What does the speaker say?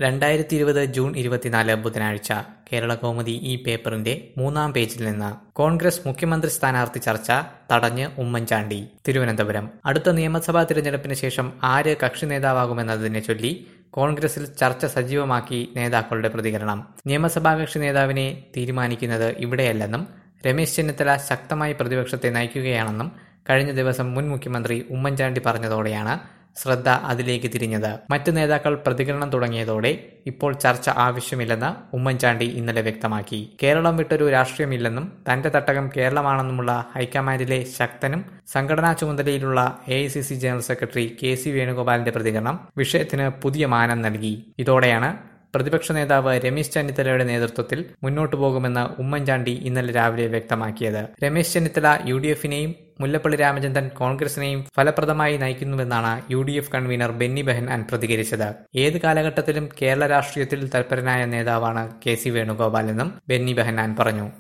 രണ്ടായിരത്തി ഇരുപത് ജൂൺ ഇരുപത്തിനാല് ബുധനാഴ്ച കേരള കൗമുദി ഈ പേപ്പറിന്റെ മൂന്നാം പേജിൽ നിന്ന് കോൺഗ്രസ് മുഖ്യമന്ത്രി സ്ഥാനാർത്ഥി ചർച്ച തടഞ്ഞ് ഉമ്മൻചാണ്ടി തിരുവനന്തപുരം അടുത്ത നിയമസഭാ തിരഞ്ഞെടുപ്പിന് ശേഷം ആര് കക്ഷി നേതാവാകുമെന്നതിനെ ചൊല്ലി കോൺഗ്രസിൽ ചർച്ച സജീവമാക്കി നേതാക്കളുടെ പ്രതികരണം നിയമസഭാ കക്ഷി നേതാവിനെ തീരുമാനിക്കുന്നത് ഇവിടെയല്ലെന്നും രമേശ് ചെന്നിത്തല ശക്തമായി പ്രതിപക്ഷത്തെ നയിക്കുകയാണെന്നും കഴിഞ്ഞ ദിവസം മുൻ മുഖ്യമന്ത്രി ഉമ്മൻചാണ്ടി പറഞ്ഞതോടെയാണ് ശ്രദ്ധ അതിലേക്ക് തിരിഞ്ഞത് മറ്റു നേതാക്കൾ പ്രതികരണം തുടങ്ങിയതോടെ ഇപ്പോൾ ചർച്ച ആവശ്യമില്ലെന്ന് ഉമ്മൻചാണ്ടി ഇന്നലെ വ്യക്തമാക്കി കേരളം വിട്ടൊരു രാഷ്ട്രീയമില്ലെന്നും തന്റെ തട്ടകം കേരളമാണെന്നുമുള്ള ഹൈക്കമാൻഡിലെ ശക്തനും സംഘടനാ ചുമതലയിലുള്ള A general secretary K C വേണുഗോപാലിന്റെ പ്രതികരണം വിഷയത്തിന് പുതിയ മാനം നൽകി ഇതോടെയാണ് പ്രതിപക്ഷ നേതാവ് രമേശ് ചെന്നിത്തലയുടെ നേതൃത്വത്തിൽ മുന്നോട്ടു പോകുമെന്ന് ഉമ്മൻചാണ്ടി ഇന്നലെ രാവിലെ വ്യക്തമാക്കിയത് രമേശ് ചെന്നിത്തല യു ഡി എഫിനെയും മുല്ലപ്പള്ളി രാമചന്ദ്രൻ കോൺഗ്രസിനെയും ഫലപ്രദമായി നയിക്കുന്നുവെന്നാണ് U D F convener Benny Behanan പ്രതികരിച്ചത് ഏത് കാലഘട്ടത്തിലും കേരള രാഷ്ട്രീയത്തിൽ തൽപരനായ നേതാവാണ് കെ സി വേണുഗോപാൽ എന്നും ബെന്നി ബെഹനാൻ പറഞ്ഞു